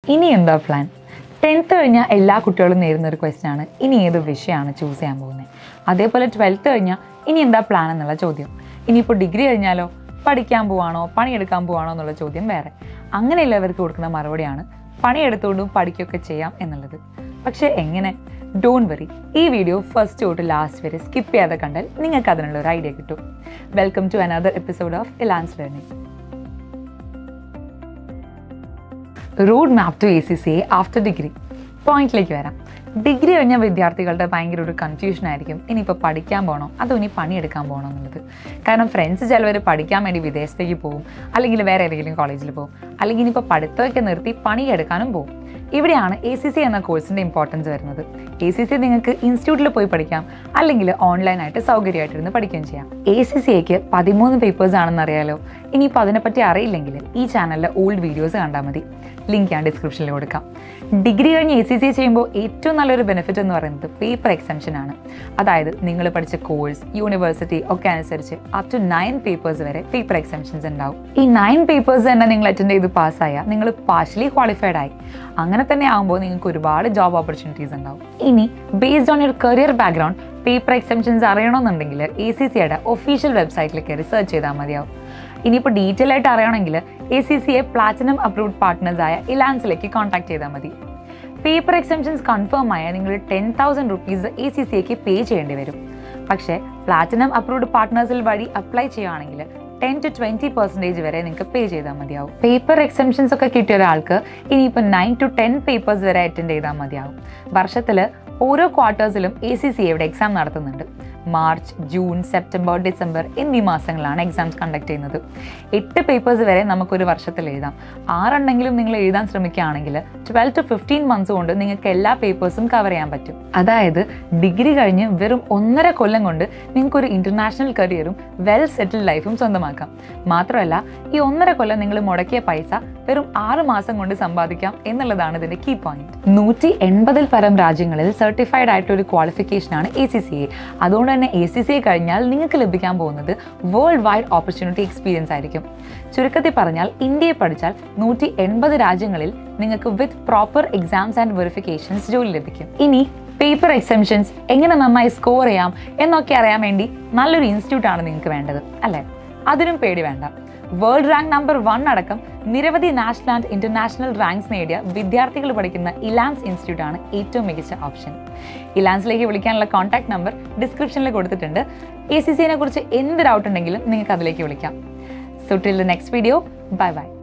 ഇനി എന്താ plan tenth കഴിഞ്ഞാൽ എല്ലാ കുട്ടികളും നേരുന്ന ഒരു ക്വസ്റ്റ്യൻ ആണ് ഇനി ഏത് വിഷയമാണ് ചൂസ് ചെയ്യാൻ പോകുന്നത് അതേപോലെ ട്വൽത്ത് കഴിഞ്ഞാൽ ഇനി എന്താ പ്ലാൻ എന്നുള്ള ചോദ്യം ഇനിയിപ്പോൾ ഡിഗ്രി കഴിഞ്ഞാലോ പഠിക്കാൻ പോവാണോ പണിയെടുക്കാൻ പോവാണോ എന്നുള്ള ചോദ്യം വേറെ അങ്ങനെയുള്ളവർക്ക് കൊടുക്കുന്ന മറുപടിയാണ് പണിയെടുത്തുകൊണ്ടും പഠിക്കുകയൊക്കെ ചെയ്യാം എന്നുള്ളത് പക്ഷേ എങ്ങനെ ഡോൺ വറി ഈ വീഡിയോ ഫസ്റ്റ് തൊട്ട് ലാസ്റ്റ് വരെ സ്കിപ്പ് ചെയ്യാതെ കണ്ടാൽ നിങ്ങൾക്ക് അതിനുള്ള ഒരു ഐഡിയ കിട്ടും welcome to another episode of Elance learning road map to A C C after degree പോയിന്റിലേക്ക് വരാം ഡിഗ്രി കഴിഞ്ഞ വിദ്യാർത്ഥികളുടെ ഭയങ്കര ഒരു കൺഫ്യൂഷൻ ആയിരിക്കും ഇനിയിപ്പോൾ പഠിക്കാൻ പോകണോ അതോ ഇനി പണിയെടുക്കാൻ പോകണോ എന്നുള്ളത് കാരണം ഫ്രണ്ട്സ് ചിലവർ പഠിക്കാൻ വേണ്ടി വിദേശത്തേക്ക് പോകും അല്ലെങ്കിൽ വേറെ ഏതെങ്കിലും കോളേജിൽ പോകും അല്ലെങ്കിൽ ഇനിയിപ്പോൾ പഠിത്തമൊക്കെ നിർത്തി പണിയെടുക്കാനും പോകും ഇവിടെയാണ് എ സി സി എന്ന കോഴ്സിൻ്റെ ഇമ്പോർട്ടൻസ് വരുന്നത് എ സി സി നിങ്ങൾക്ക് ഇൻസ്റ്റിറ്റ്യൂട്ടിൽ പോയി പഠിക്കാം അല്ലെങ്കിൽ ഓൺലൈനായിട്ട് സൗകര്യമായിട്ടിരുന്ന് പഠിക്കുകയും ചെയ്യാം എ സി സി എക്ക് പതിമൂന്ന് പേപ്പേഴ്സ് ആണെന്ന് അറിയാലോ ഇനിയിപ്പോൾ അതിനെപ്പറ്റി അറിയില്ലെങ്കിൽ ഈ ചാനലിലെ ഓൾഡ് വീഡിയോസ് കണ്ടാൽ മതി ലിങ്ക് ഞാൻ ഡിസ്ക്രിപ്ഷനിൽ കൊടുക്കാം ഡിഗ്രി കഴിഞ്ഞ് എ സി സി ചെയ്യുമ്പോൾ ഏറ്റവും നല്ലൊരു ബെനിഫിറ്റ് എന്ന് പറയുന്നത് പേപ്പർ എക്സംഷൻ ആണ് അതായത് നിങ്ങൾ പഠിച്ച കോഴ്സ് യൂണിവേഴ്സിറ്റി ഒക്കെ അനുസരിച്ച് അപ് ടു നയൻ പേപ്പേഴ്സ് വരെ പേപ്പർ എക്സംഷൻസ് ഉണ്ടാവും ഈ നയൻ പേപ്പേഴ്സ് തന്നെ നിങ്ങൾ അറ്റൻഡ് ചെയ്ത് പാസ്സായാൽ നിങ്ങൾ പാർഷ്യലി ക്വാളിഫൈഡ് ആയി അങ്ങനെ തന്നെ ആകുമ്പോൾ നിങ്ങൾക്ക് ഒരുപാട് ജോബ് ഓപ്പർച്യൂണിറ്റീസ് ഉണ്ടാവും ഇനി based on your career background paper exemptions അറിയണമെന്നുണ്ടെങ്കിൽ എ സി സിയുടെ ഒഫീഷ്യൽ വെബ്സൈറ്റിൽ കയറി സെർച്ച് ചെയ്താൽ മതിയാവും ഇനിയിപ്പോൾ ഡീറ്റെയിൽ ആയിട്ട് അറിയണമെങ്കിൽ എ സി സിയെ പ്ലാറ്റിനം അപ്രൂവ്ഡ് പാർട്ട്നേഴ്സായ ഇലാൻസിലേക്ക് കോൺടാക്ട് ചെയ്താൽ മതി പേപ്പർ എക്സംഷൻസ് കൺഫേം ആയ നിങ്ങൾ ten thousand rupees A C സിക്ക് പേ ചെയ്യേണ്ടി വരും പക്ഷേ പ്ലാറ്റിനം അപ്രൂവ്ഡ് പാർട്ട്നേഴ്സിൽ വഴി അപ്ലൈ ചെയ്യുകയാണെങ്കിൽ ടെൻ ടു ട്വൻറ്റി പെർസെൻറ്റേജ് വരെ നിങ്ങൾക്ക് പേ ചെയ്താൽ മതിയാവും പേപ്പർ എക്സംഷൻസ് ഒക്കെ കിട്ടിയ ഒരാൾക്ക് ഇനിയിപ്പോൾ നയൻ ടു ടെൻ പേപ്പേഴ്സ് വരെ അറ്റൻഡ് ചെയ്താൽ മതിയാവും വർഷത്തിൽ ഓരോ ക്വാർട്ടേഴ്സിലും എ സി സി ഇവിടെ എക്സാം നടത്തുന്നുണ്ട് മാർച്ച് ജൂൺ സെപ്റ്റംബർ ഡിസംബർ എന്നീ മാസങ്ങളാണ് എക്സാംസ് കണ്ടക്ട് ചെയ്യുന്നത് എട്ട് പേപ്പേഴ്സ് വരെ നമുക്കൊരു വർഷത്തിൽ എഴുതാം ആറെണ്ണെങ്കിലും നിങ്ങൾ എഴുതാൻ ശ്രമിക്കുകയാണെങ്കിൽ ട്വൽവ് ടു ഫിഫ്റ്റീൻ മന്ത്സ് കൊണ്ട് നിങ്ങൾക്ക് എല്ലാ പേപ്പേഴ്സും കവർ ചെയ്യാൻ പറ്റും അതായത് ഡിഗ്രി കഴിഞ്ഞ് വെറും ഒന്നര കൊല്ലം കൊണ്ട് നിങ്ങൾക്ക് ഒരു ഇന്റർനാഷണൽ കരിയറും വെൽ സെറ്റിൽഡ് ലൈഫും സ്വന്തമാക്കാം മാത്രമല്ല ഈ ഒന്നര കൊല്ലം നിങ്ങൾ മുടക്കിയ പൈസ വെറും ആറ് മാസം കൊണ്ട് സമ്പാദിക്കാം എന്നുള്ളതാണ് ഇതിന്റെ കീ പോയിന്റ് നൂറ്റി എൺപതിൽ പരം രാജ്യങ്ങളിൽ സർട്ടിഫൈഡ് ആയിട്ടുള്ള ഒരു ക്വാളിഫിക്കേഷനാണ് എ സി സി എ അതുകൊണ്ട് തന്നെ എ സി സി എ കഴിഞ്ഞാൽ നിങ്ങൾക്ക് ലഭിക്കാൻ പോകുന്നത് വേൾഡ് വൈഡ് ഓപ്പർച്യൂണിറ്റി എക്സ്പീരിയൻസ് ആയിരിക്കും ചുരുക്കത്തിൽ പറഞ്ഞാൽ ഇന്ത്യയെ പഠിച്ചാൽ നൂറ്റി എൺപത് രാജ്യങ്ങളിൽ നിങ്ങൾക്ക് with proper exams and verifications ജോലി ലഭിക്കും ഇനി പേപ്പർ എക്സംഷൻസ് എങ്ങനെ നന്നായി സ്കോർ ചെയ്യാം എന്നൊക്കെ അറിയാൻ വേണ്ടി നല്ലൊരു ഇൻസ്റ്റിറ്റ്യൂട്ട് ആണ് നിങ്ങൾക്ക് വേണ്ടത് അല്ലേ അതിനും പേടി വേണ്ട വേൾഡ് റാങ്ക് നമ്പർ വൺ അടക്കം നിരവധി നാഷണൽ ആൻഡ് ഇന്റർനാഷണൽ റാങ്ക്സ് നേടിയ വിദ്യാർത്ഥികൾ പഠിക്കുന്ന ഇലാൻസ് ഇൻസ്റ്റിറ്റ്യൂട്ട് ആണ് ഏറ്റവും മികച്ച ഓപ്ഷൻ ഇലാൻസിലേക്ക് വിളിക്കാനുള്ള കോൺടാക്ട് നമ്പർ ഡിസ്ക്രിപ്ഷനിൽ കൊടുത്തിട്ടുണ്ട് എ സി സിനെ കുറിച്ച് എന്ത് ഡൗട്ട് ഉണ്ടെങ്കിലും നിങ്ങൾക്ക് അതിലേക്ക് വിളിക്കാം so till the next video bye by